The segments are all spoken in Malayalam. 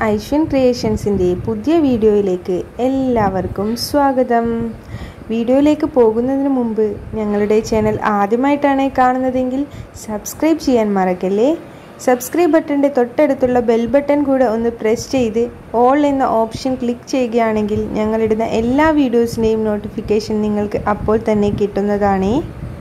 ഐശ്വൻ ക്രിയേഷൻസിൻ്റെ പുതിയ വീഡിയോയിലേക്ക് എല്ലാവർക്കും സ്വാഗതം വീഡിയോയിലേക്ക് പോകുന്നതിന് മുമ്പ് ഞങ്ങളുടെ ചാനൽ ആദ്യമായിട്ടാണ് കാണുന്നതെങ്കിൽ സബ്സ്ക്രൈബ് ചെയ്യാൻ മറക്കല്ലേ സബ്സ്ക്രൈബ് ബട്ടൻ്റെ തൊട്ടടുത്തുള്ള ബെൽ ബട്ടൺ കൂടെ ഒന്ന് പ്രസ് ചെയ്ത് ഓൾ എന്ന ഓപ്ഷൻ ക്ലിക്ക് ചെയ്യുകയാണെങ്കിൽ ഞങ്ങളിടുന്ന എല്ലാ വീഡിയോസിൻ്റെയും നോട്ടിഫിക്കേഷൻ നിങ്ങൾക്ക് അപ്പോൾ തന്നെ കിട്ടുന്നതാണ്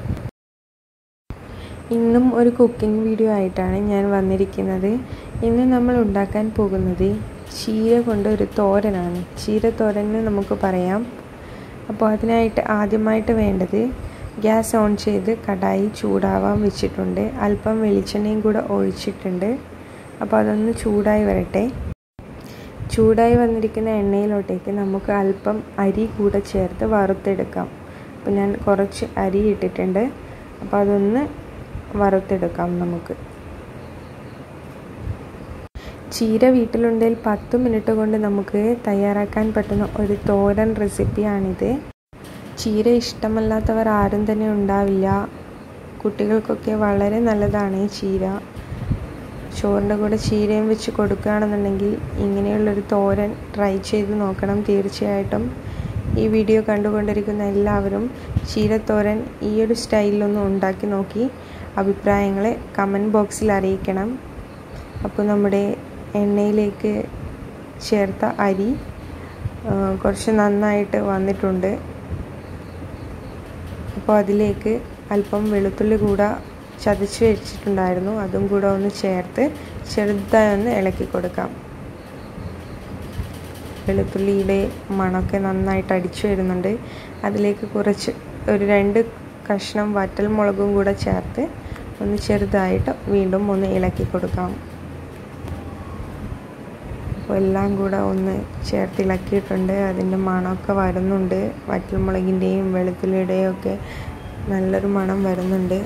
ഇന്നും ഒരു കുക്കിംഗ് വീഡിയോ ആയിട്ടാണ് ഞാൻ വന്നിരിക്കുന്നത് ഇന്ന് നമ്മൾ ഉണ്ടാക്കാൻ പോകുന്നത് ചീര കൊണ്ട് ഒരു തോരനാണ് ചീര തോരന് നമുക്ക് പറയാം അപ്പോൾ അതിനായിട്ട് ആദ്യമായിട്ട് വേണ്ടത് ഗ്യാസ് ഓൺ ചെയ്ത് കടായി ചൂടാവാൻ വെച്ചിട്ടുണ്ട് അല്പം വെളിച്ചെണ്ണയും കൂടെ ഒഴിച്ചിട്ടുണ്ട് അപ്പോൾ അതൊന്ന് ചൂടായി വരട്ടെ ചൂടായി വന്നിരിക്കുന്ന എണ്ണയിലോട്ടേക്ക് നമുക്ക് അല്പം അരി കൂടെ ചേർത്ത് വറുത്തെടുക്കാം അപ്പോൾ ഞാൻ കുറച്ച് അരി ഇട്ടിട്ടുണ്ട് അപ്പോൾ അതൊന്ന് വറുത്തെടുക്കാം നമുക്ക് ചീര വീട്ടിലുണ്ടെങ്കിൽ പത്ത് മിനിറ്റ് കൊണ്ട് നമുക്ക് തയ്യാറാക്കാൻ പറ്റുന്ന ഒരു തോരൻ റെസിപ്പിയാണിത് ചീര ഇഷ്ടമല്ലാത്തവർ ആരും തന്നെ ഉണ്ടാവില്ല കുട്ടികൾക്കൊക്കെ വളരെ നല്ലതാണ് ഈ ചീര ചോറിൻ്റെ കൂടെ ചീരയും വെച്ച് കൊടുക്കുകയാണെന്നുണ്ടെങ്കിൽ ഇങ്ങനെയുള്ളൊരു തോരൻ ട്രൈ ചെയ്ത് നോക്കണം തീർച്ചയായിട്ടും ഈ വീഡിയോ കണ്ടുകൊണ്ടിരിക്കുന്ന എല്ലാവരും ചീരത്തോരൻ ഈ ഒരു സ്റ്റൈലിലൊന്ന് ഉണ്ടാക്കി നോക്കി അഭിപ്രായങ്ങളെ കമൻറ്റ് ബോക്സിൽ അറിയിക്കണം അപ്പോൾ നമ്മുടെ എണ്ണയിലേക്ക് ചേർത്ത അരി കുറച്ച് നന്നായിട്ട് വന്നിട്ടുണ്ട് അപ്പോൾ അതിലേക്ക് അല്പം വെളുത്തുള്ളി കൂടെ ചതച്ച് വെച്ചിട്ടുണ്ടായിരുന്നു അതും കൂടെ ഒന്ന് ചേർത്ത് ചെറുതായി ഒന്ന് ഇളക്കി കൊടുക്കാം വെളുത്തുള്ളിയുടെ മണമൊക്കെ നന്നായിട്ട് അടിച്ചു വരുന്നുണ്ട് അതിലേക്ക് കുറച്ച് ഒരു രണ്ട് കഷ്ണം വറ്റൽ മുളകും കൂടെ ചേർത്ത് ഒന്ന് ചെറുതായിട്ട് വീണ്ടും ഒന്ന് ഇളക്കി കൊടുക്കാം അപ്പോൾ എല്ലാം കൂടെ ഒന്ന് ചേർത്ത് ഇളക്കിയിട്ടുണ്ട് അതിൻ്റെ മണമൊക്കെ വരുന്നുണ്ട് വറ്റൽമുളകിൻ്റെയും വെളുത്തുള്ളിയുടെയും ഒക്കെ നല്ലൊരു മണം വരുന്നുണ്ട്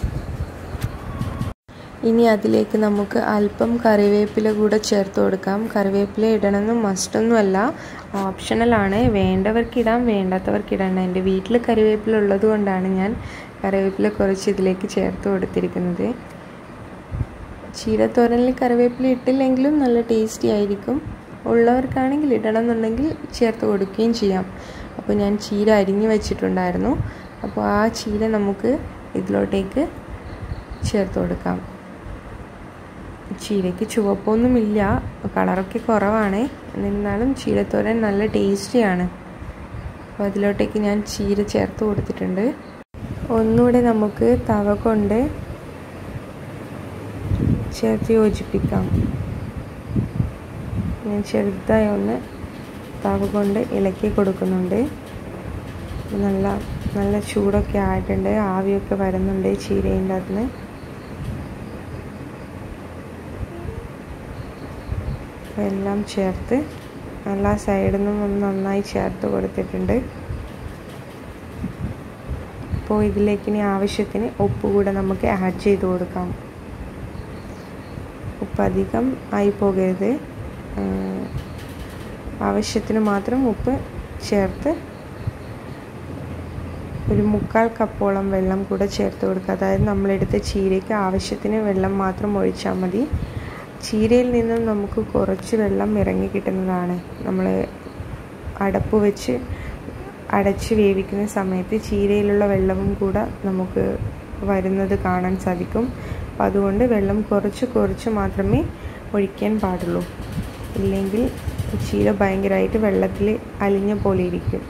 ഇനി അതിലേക്ക് നമുക്ക് അല്പം കറിവേപ്പില കൂടെ ചേർത്ത് കൊടുക്കാം കറിവേപ്പില ഇടണമെന്ന് മസ്റ്റൊന്നുമല്ല ഓപ്ഷണലാണ് വേണ്ടവർക്ക് ഇടാം വേണ്ടാത്തവർക്ക് ഇടണ്ട എൻ്റെ വീട്ടിൽ കറിവേപ്പില ഉള്ളത് കൊണ്ടാണ് ഞാൻ കറിവേപ്പില കുറച്ച് ഇതിലേക്ക് ചേർത്ത് കൊടുത്തിരിക്കുന്നത് ചീരത്തോരനിൽ കറിവേപ്പില ഇട്ടില്ലെങ്കിലും നല്ല ടേസ്റ്റി ആയിരിക്കും ഉള്ളവർക്കാണെങ്കിൽ ഇടണം എന്നുണ്ടെങ്കിൽ ചേർത്ത് കൊടുക്കുകയും ചെയ്യാം അപ്പോൾ ഞാൻ ചീര അരിഞ്ഞ് വെച്ചിട്ടുണ്ടായിരുന്നു അപ്പോൾ ആ ചീര നമുക്ക് ഇതിലോട്ടേക്ക് ചേർത്ത് കൊടുക്കാം ചീരയ്ക്ക് ചുവപ്പൊന്നുമില്ല കളറൊക്കെ കുറവാണ് എന്നിരുന്നാലും ചീരത്തോരൻ നല്ല ടേസ്റ്റിയാണ് അപ്പോൾ അതിലോട്ടേക്ക് ഞാൻ ചീര ചേർത്ത് കൊടുത്തിട്ടുണ്ട് ഒന്നുകൂടെ നമുക്ക് തവ കൊണ്ട് ചേർത്ത് യോജിപ്പിക്കാം ഞാൻ ചെറുതായി ഒന്ന് തവ കൊണ്ട് ഇളക്കി കൊടുക്കുന്നുണ്ട് നല്ല നല്ല ചൂടൊക്കെ ആയിട്ടുണ്ട് ആവിയൊക്കെ വരുന്നുണ്ട് ചീരേൻ്റെ അതിന് എല്ലാം ചേർത്ത് എല്ലാ സൈഡിൽ നിന്നും ഒന്ന് നന്നായി ചേർത്ത് കൊടുത്തിട്ടുണ്ട് അപ്പോൾ ഇതിലേക്ക് ഇനി ആവശ്യത്തിന് ഉപ്പ് കൂടെ നമുക്ക് ആഡ് ചെയ്ത് കൊടുക്കാം ഉപ്പ് അധികം ആയി പോകരുത് ആവശ്യത്തിന് മാത്രം ഉപ്പ് ചേർത്ത് ഒരു മുക്കാൽ കപ്പോളം വെള്ളം കൂടെ ചേർത്ത് കൊടുക്കുക അതായത് നമ്മളെടുത്ത ചീരയ്ക്ക് ആവശ്യത്തിന് വെള്ളം മാത്രം ഒഴിച്ചാൽ മതി ചീരയിൽ നിന്നും നമുക്ക് കുറച്ച് വെള്ളം ഇറങ്ങി കിട്ടുന്നതാണ് നമ്മൾ അടപ്പ് വെച്ച് അടച്ച് വേവിക്കുന്ന സമയത്ത് ചീരയിലുള്ള വെള്ളവും കൂടെ നമുക്ക് വരുന്നത് കാണാൻ സാധിക്കും അപ്പം അതുകൊണ്ട് വെള്ളം കുറച്ച് കുറച്ച് മാത്രമേ ഒഴിക്കാൻ പാടുള്ളൂ ഇല്ലെങ്കിൽ ചീര ഭയങ്കരമായിട്ട് വെള്ളത്തിൽ അലിഞ്ഞ പോലെ ഇരിക്കും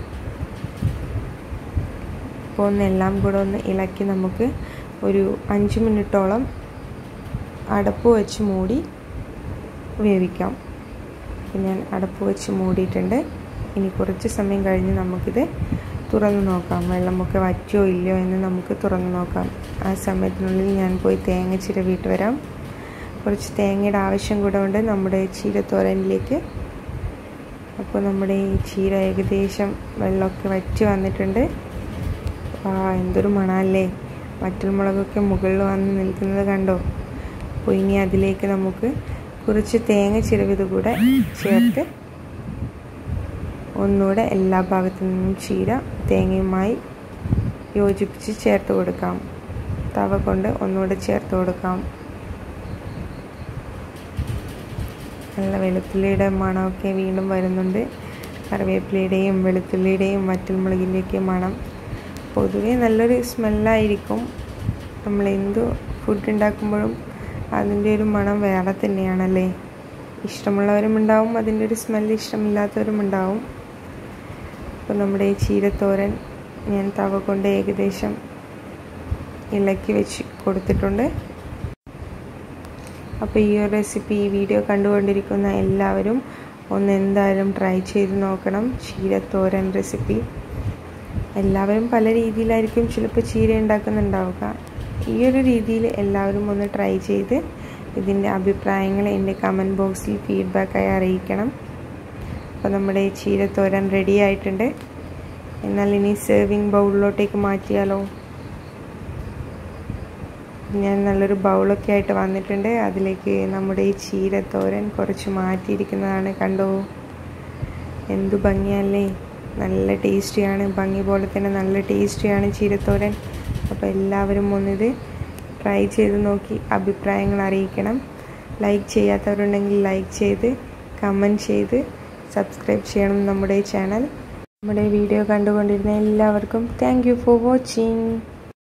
അപ്പോൾ ഒന്ന് എല്ലാം കൂടെ ഒന്ന് ഇളക്കി നമുക്ക് ഒരു അഞ്ച് മിനിറ്റോളം അടപ്പ് വെച്ച് മൂടി വേവിക്കാം ഞാൻ അടപ്പ് വെച്ച് മൂടിയിട്ടുണ്ട് ഇനി കുറച്ച് സമയം കഴിഞ്ഞ് നമുക്കിത് തുറന്ന് നോക്കാം വെള്ളമൊക്കെ വറ്റിയോ ഇല്ലയോ എന്ന് നമുക്ക് തുറന്ന് നോക്കാം ആ സമയത്തിനുള്ളിൽ ഞാൻ പോയി തേങ്ങ ചിരവിയിട്ട് വരാം കുറച്ച് തേങ്ങയുടെ ആവശ്യം കൂടെ ഉണ്ട് നമ്മുടെ ചീരത്തോരനിലേക്ക് അപ്പോൾ നമ്മുടെ ഈ ചീര ഏകദേശം വെള്ളമൊക്കെ വറ്റി വന്നിട്ടുണ്ട് ആ എന്തൊരു മണമല്ലേ വറ്റൽമുളകൊക്കെ മുകളിൽ വന്ന് നിൽക്കുന്നത് കണ്ടോ അപ്പോൾ ഇനി അതിലേക്ക് നമുക്ക് കുറച്ച് തേങ്ങ ചിരവിത് കൂടെ ചേർത്ത് ഒന്നുകൂടെ എല്ലാ ഭാഗത്തു നിന്നും ചീര തേങ്ങയുമായി യോജിപ്പിച്ച് ചേർത്ത് കൊടുക്കാം തവ കൊണ്ട് ഒന്നുകൂടെ ചേർത്ത് കൊടുക്കാം നല്ല വെളുത്തുള്ളിയുടെ മണമൊക്കെ വീണ്ടും വരുന്നുണ്ട് കറിവേപ്പിലയുടെയും വെളുത്തുള്ളിയുടെയും വറ്റൽമുളകിൻ്റെയൊക്കെ മണം പൊതുവേ നല്ലൊരു സ്മെല്ലായിരിക്കും നമ്മൾ എന്ത് ഫുഡ് ഉണ്ടാക്കുമ്പോഴും അതിൻ്റെ ഒരു മണം വേറെ തന്നെയാണല്ലേ ഇഷ്ടമുള്ളവരും ഉണ്ടാവും അതിൻ്റെ ഒരു സ്മെല്ല് ഇഷ്ടമില്ലാത്തവരും ഉണ്ടാവും അപ്പോൾ നമ്മുടെ ചീരത്തോരൻ ഞാൻ തവ കൊണ്ട് ഏകദേശം ഇളക്കി വെച്ച് കൊടുത്തിട്ടുണ്ട് അപ്പോൾ ഈ ഒരു റെസിപ്പി ഈ വീഡിയോ കണ്ടുകൊണ്ടിരിക്കുന്ന എല്ലാവരും ഒന്ന് എന്തായാലും ട്രൈ ചെയ്ത് നോക്കണം ചീരത്തോരൻ റെസിപ്പി എല്ലാവരും പല രീതിയിലായിരിക്കും ചിലപ്പോൾ ചീര ഉണ്ടാക്കുന്നുണ്ടാവുക ഈ ഒരു രീതിയിൽ എല്ലാവരും ഒന്ന് ട്രൈ ചെയ്ത് ഇതിൻ്റെ അഭിപ്രായങ്ങൾ എൻ്റെ കമൻറ്റ് ബോക്സിൽ ഫീഡ്ബാക്കായി അറിയിക്കണം അപ്പോൾ നമ്മുടെ ചീരത്തോരൻ റെഡി ആയിട്ടുണ്ട് എന്നാൽ ഇനി സെർവിങ് ബൗളിലോട്ടേക്ക് മാറ്റിയാലോ ഞാൻ നല്ലൊരു ബൗളൊക്കെ ആയിട്ട് വന്നിട്ടുണ്ട് അതിലേക്ക് നമ്മുടെ ഈ ചീരത്തോരൻ കുറച്ച് മാറ്റിയിരിക്കുന്നതാണ് കണ്ടോ എന്തു ഭംഗിയല്ലേ നല്ല ടേസ്റ്റിയാണ് ഭംഗി പോലെ തന്നെ നല്ല ടേസ്റ്റിയാണ് ചീരത്തോരൻ അപ്പോൾ എല്ലാവരും ഒന്നിത് ട്രൈ ചെയ്ത് നോക്കി അഭിപ്രായങ്ങൾ അറിയിക്കണം ലൈക്ക് ചെയ്യാത്തവരുണ്ടെങ്കിൽ ലൈക്ക് ചെയ്ത് കമൻറ്റ് ചെയ്ത് സബ്സ്ക്രൈബ് ചെയ്യണം നമ്മുടെ ചാനൽ നമ്മുടെ വീഡിയോ കണ്ടുകൊണ്ടിരുന്ന എല്ലാവർക്കും താങ്ക് ഫോർ വാച്ചിങ്